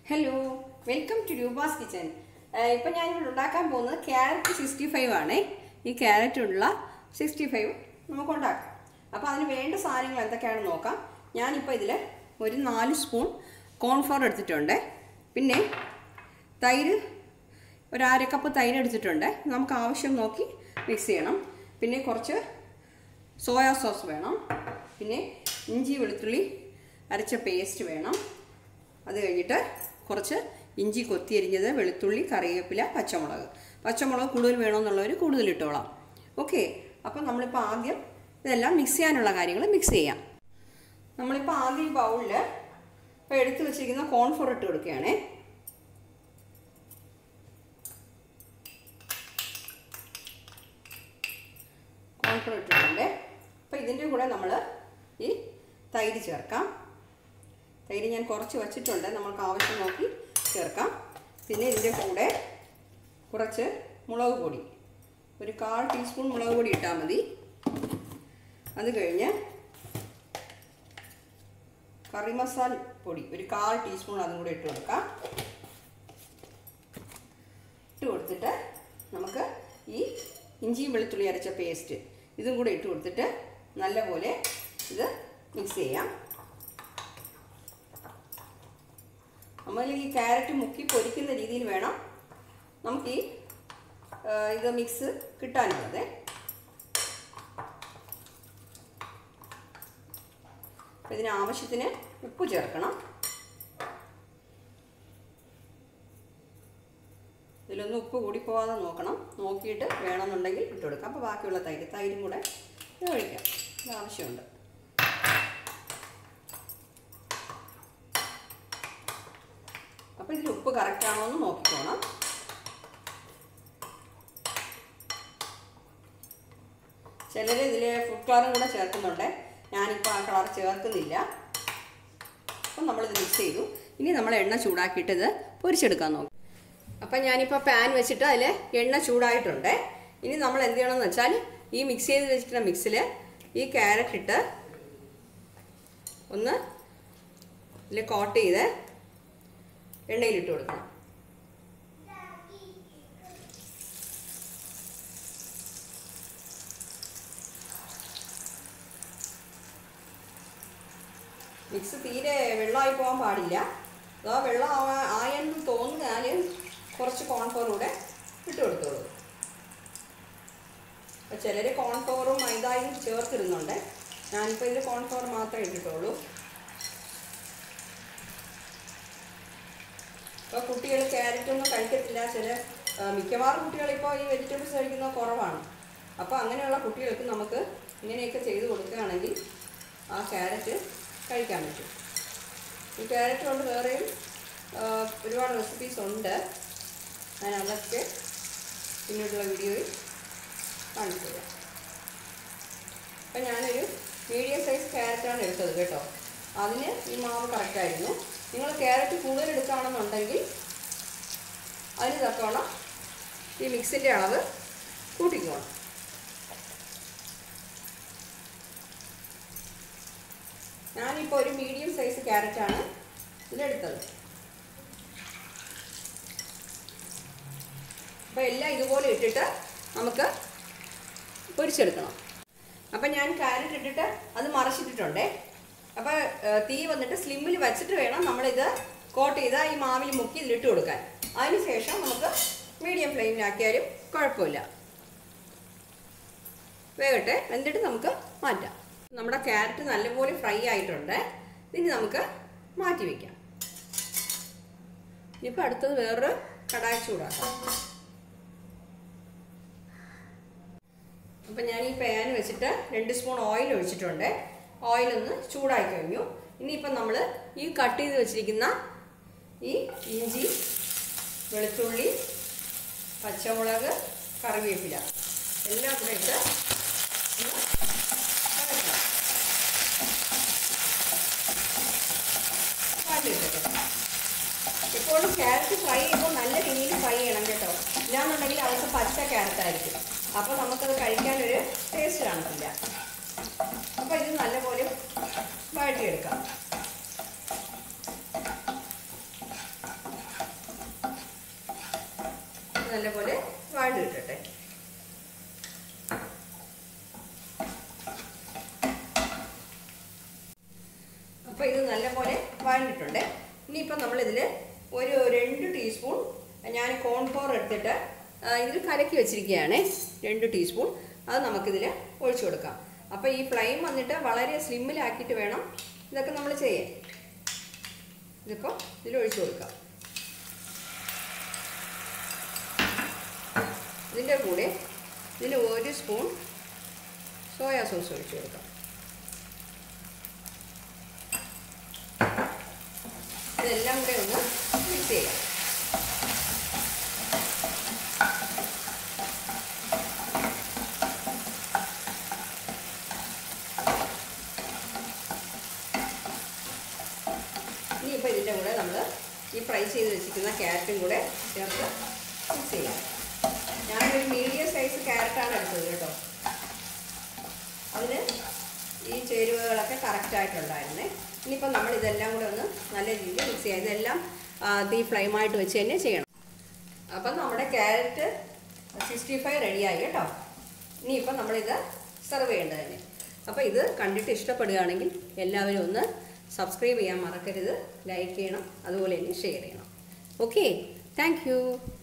hello welcome to Roopa's kitchen ഇപ്പം ഞാനിവിടെ ഉണ്ടാക്കാൻ പോകുന്നത് ക്യാരറ്റ് സിക്സ്റ്റി ഫൈവ് ആണേ ഈ ക്യാരറ്റുള്ള സിക്സ്റ്റി ഫൈവ് നമുക്ക് ഉണ്ടാക്കാം അപ്പോൾ അതിന് വേണ്ട സാധനങ്ങൾ എന്തൊക്കെയാണെന്ന് നോക്കാം ഞാനിപ്പോൾ ഇതിൽ ഒരു നാല് സ്പൂൺ കോൺഫ്ലവർ എടുത്തിട്ടുണ്ട് പിന്നെ തൈര് ഒരു അര കപ്പ് തൈര് എടുത്തിട്ടുണ്ട് നമുക്ക് ആവശ്യം നോക്കി മിക്സ് ചെയ്യണം പിന്നെ കുറച്ച് സോയാ സോസ് വേണം പിന്നെ ഇഞ്ചി വെളുത്തുള്ളി അരച്ച പേസ്റ്റ് വേണം അത് കഴിഞ്ഞിട്ട് കുറച്ച് ഇഞ്ചി കൊത്തിയരിഞ്ഞത് വെളുത്തുള്ളി കറിവേപ്പില പച്ചമുളക് പച്ചമുളക് കൂടുതൽ വേണമെന്നുള്ളവർ കൂടുതൽ ഇട്ടോളാം ഓക്കെ അപ്പം നമ്മളിപ്പോൾ ആദ്യം ഇതെല്ലാം മിക്സ് ചെയ്യാനുള്ള കാര്യങ്ങൾ മിക്സ് ചെയ്യാം നമ്മളിപ്പോൾ ആദ്യം ഈ ബൗളിൽ ഇപ്പോൾ എടുത്തു വെച്ചിരിക്കുന്ന കോൺഫ്ലോർ ഇട്ട് കൊടുക്കുകയാണേ കോൺഫ്ലോർ ഇട്ടിട്ടുണ്ട് അപ്പോൾ ഇതിൻ്റെ കൂടെ നമ്മൾ ഈ തൈര് ചേർക്കാം തൈര് ഞാൻ കുറച്ച് വച്ചിട്ടുണ്ട് നമുക്ക് ആവശ്യം നോക്കി ചേർക്കാം പിന്നെ ഇതിൻ്റെ കൂടെ കുറച്ച് മുളക് പൊടി ഒരു കാൽ ടീസ്പൂൺ മുളക് പൊടി ഇട്ടാൽ മതി അത് കഴിഞ്ഞ് കറി മസാല പൊടി ഒരു കാൽ ടീസ്പൂൺ അതും കൂടെ ഇട്ട് കൊടുക്കാം ഇട്ട് കൊടുത്തിട്ട് നമുക്ക് ഈ ഇഞ്ചിയും വെളുത്തുള്ളി അരച്ച പേസ്റ്റ് ഇതും കൂടെ ഇട്ട് കൊടുത്തിട്ട് നല്ലപോലെ ഇത് മിക്സ് ചെയ്യാം നമ്മൾ ഈ ക്യാരറ്റ് മുക്കി പൊരിക്കുന്ന രീതിയിൽ വേണം നമുക്ക് ഈ ഇത് മിക്സ് കിട്ടാനുള്ളത് ഇതിന് ആവശ്യത്തിന് ഉപ്പ് ചേർക്കണം ഇതിലൊന്നും ഉപ്പ് കൂടി പോകാതെ നോക്കണം നോക്കിയിട്ട് വേണമെന്നുണ്ടെങ്കിൽ ഇട്ട് കൊടുക്കാം അപ്പോൾ ബാക്കിയുള്ള തൈര് തൈരും കൂടെ ഒഴിക്കാം ഇത് ആവശ്യമുണ്ട് അപ്പോൾ ഇതിൽ ഉപ്പ് കറക്റ്റാണോ എന്ന് നോക്കിക്കോണം ചിലർ ഇതിൽ ഫുഡ് കളറും കൂടെ ചേർക്കുന്നുണ്ട് ഞാനിപ്പോൾ ആ കളർ ചേർക്കുന്നില്ല അപ്പം നമ്മളിത് മിക്സ് ചെയ്തു ഇനി നമ്മൾ എണ്ണ ചൂടാക്കിയിട്ട് ഇത് പൊരിച്ചെടുക്കാൻ നോക്കും അപ്പം ഞാനിപ്പോൾ പാൻ വെച്ചിട്ട് അതിൽ എണ്ണ ചൂടായിട്ടുണ്ട് ഇനി നമ്മൾ എന്ത് ചെയ്യണമെന്ന് വെച്ചാൽ ഈ മിക്സ് ചെയ്ത് വെച്ചിട്ടുള്ള മിക്സിൽ ഈ ക്യാരറ്റ് ഇട്ട് ഒന്ന് ഇതിൽ കോട്ട് ചെയ്ത് എണ്ണയിലിട്ട് കൊടുക്കണം മിക്സ് തീരെ വെള്ളമായി പോകാൻ പാടില്ല അതോ വെള്ളം ആയെന്ന് തോന്നിയാൽ കുറച്ച് കോൺഫ്ലോർ കൂടെ ഇട്ട് കൊടുത്തോളൂ അപ്പോൾ ചിലർ കോൺഫ്ലോറും മൈദായും ചേർത്തിരുന്നുണ്ട് ഞാനിപ്പോൾ ഇതിൽ കോൺഫ്ലോർ മാത്രമേ ഇട്ടിട്ടുള്ളൂ ഇപ്പോൾ കുട്ടികൾ ക്യാരറ്റ് ഒന്നും കഴിക്കത്തില്ല ചില മിക്കവാറും കുട്ടികൾ ഇപ്പോൾ ഈ വെജിറ്റബിൾസ് കഴിക്കുന്നത് കുറവാണ് അപ്പോൾ അങ്ങനെയുള്ള കുട്ടികൾക്ക് നമുക്ക് ഇങ്ങനെയൊക്കെ ചെയ്ത് കൊടുക്കുകയാണെങ്കിൽ ആ ക്യാരറ്റ് കഴിക്കാൻ പറ്റും ഈ ക്യാരറ്റ് കൊണ്ട് വേറെയും ഒരുപാട് റെസിപ്പീസ് ഉണ്ട് ഞാൻ അതൊക്കെ പിന്നീടുള്ള വീഡിയോയിൽ കാണിച്ചു തരാം അപ്പം ഞാനൊരു മീഡിയം സൈസ് ക്യാരറ്റാണ് എടുത്തത് കേട്ടോ അതിന് ഈ മാവ് കറക്റ്റായിരുന്നു നിങ്ങൾ ക്യാരറ്റ് കൂടുതൽ എടുക്കുകയാണെന്നുണ്ടെങ്കിൽ അതിന് തക്കോണം ഈ മിക്സിൻ്റെ അളവ് കൂട്ടിക്കോണം ഞാനിപ്പോൾ ഒരു മീഡിയം സൈസ് ക്യാരറ്റാണ് ഇതിലെടുത്തത് അപ്പോൾ എല്ലാം ഇതുപോലെ ഇട്ടിട്ട് നമുക്ക് പൊരിച്ചെടുക്കണം അപ്പം ഞാൻ ക്യാരറ്റ് ഇട്ടിട്ട് അത് മറച്ചിട്ടിട്ടുണ്ടേ അപ്പോൾ തീ വന്നിട്ട് സ്ലിമ്മിൽ വെച്ചിട്ട് വേണം നമ്മളിത് കോട്ട് ചെയ്ത് ഈ മാവിൽ മുക്കി ഇതിലിട്ട് കൊടുക്കാൻ അതിനുശേഷം നമുക്ക് മീഡിയം ഫ്ലെയിമിലാക്കിയാലും കുഴപ്പമില്ല വേകട്ടെ എന്നിട്ട് നമുക്ക് മാറ്റാം നമ്മുടെ ക്യാരറ്റ് നല്ലപോലെ ഫ്രൈ ആയിട്ടുണ്ട് ഇനി നമുക്ക് മാറ്റി വയ്ക്കാം ഇനിയിപ്പോൾ അടുത്തത് വേറൊരു കടായി ചൂടാക്കാം അപ്പം ഞാൻ ഈ പാൻ വെച്ചിട്ട് രണ്ട് സ്പൂൺ ഓയിൽ ഒഴിച്ചിട്ടുണ്ട് ഓയിൽ ഒന്ന് ചൂടായി കഴിഞ്ഞു ഇനിയിപ്പം നമ്മൾ ഈ കട്ട് ചെയ്ത് വെച്ചിരിക്കുന്ന ഈ ഇഞ്ചി വെളുത്തുള്ളി പച്ചമുളക് കറിവേപ്പില എല്ലാം കൂടെ ഇട്ട് എപ്പോഴും ക്യാരറ്റ് ഫ്രൈ ചെയ്യുമ്പോൾ നല്ല രീതിയിൽ ഫ്രൈ ചെയ്യണം കേട്ടോ ഇല്ലാന്നുണ്ടെങ്കിൽ അവർക്ക് പച്ച ക്യാരറ്റ് ആയിരിക്കും അപ്പോൾ നമുക്കത് കഴിക്കാനൊരു ടേസ്റ്റ് കാണത്തില്ല അപ്പോൾ ഇത് നല്ലപോലെ വഴറ്റിയെടുക്കാം നല്ലപോലെ വാഴ കിട്ടട്ടെ അപ്പോൾ ഇത് നല്ലപോലെ വഴണ്ടിട്ടുണ്ട് ഇനിയിപ്പോൾ നമ്മളിതിൽ ഒരു രണ്ട് ടീസ്പൂൺ ഞാൻ കോൺഫ്ലോർ എടുത്തിട്ട് ആ, ഇതിൽ കലക്കി വെച്ചിരിക്കുകയാണ് രണ്ട് ടീസ്പൂൺ അത് നമുക്കിതിൽ ഒഴിച്ചു കൊടുക്കാം അപ്പോൾ ഈ ഫ്ലെയിം വന്നിട്ട് വളരെ സ്ലിമ്മിലാക്കിയിട്ട് വേണം ഇതൊക്കെ നമ്മൾ ചെയ്യാൻ ഇതിപ്പോൾ ഇതിൽ ഒഴിച്ചു കൊടുക്കാം ഇതിൻ്റെ കൂടെ ഇതിൽ ഒരു സ്പൂൺ സോയാ സോസ് ഒഴിച്ചു കൊടുക്കാം ഇതെല്ലാം കൂടെ ഒന്ന് മിക്സ് ചെയ്യാം ഇനിയിപ്പോൾ ഇതിൻ്റെ കൂടെ നമ്മൾ ഈ ഫ്രൈ ചെയ്ത് വെച്ചിരിക്കുന്ന ക്യാരറ്റും കൂടെ ചേർത്ത് മിക്സ് ചെയ്യാം ഞാനൊരു മീഡിയം സൈസ് ക്യാരറ്റാണ് എടുത്തത് കേട്ടോ അതിന് ഈ ചേരുവകളൊക്കെ കറക്റ്റായിട്ടുണ്ടായിരുന്നേ ഇനിയിപ്പോൾ നമ്മൾ ഇതെല്ലാം കൂടെ ഒന്ന് നല്ല രീതിയിൽ മിക്സ് ചെയ്യാം ഇതെല്ലാം ആ, തീ ഫ്ലെയിമായിട്ട് വെച്ച് തന്നെ ചെയ്യണം അപ്പം നമ്മുടെ ക്യാരറ്റ് സിക്സ്റ്റി ഫൈവ് റെഡിയായി കേട്ടോ ഇനിയിപ്പം നമ്മളിത് സെർവ് ചെയ്യേണ്ടത് തന്നെ അപ്പോൾ ഇത് കണ്ടിട്ട് ഇഷ്ടപ്പെടുകയാണെങ്കിൽ എല്ലാവരും ഒന്ന് സബ്സ്ക്രൈബ് ചെയ്യാൻ മറക്കരുത് ലൈക്ക് ചെയ്യണം അതുപോലെ തന്നെ ഷെയർ ചെയ്യണം ഓക്കെ താങ്ക്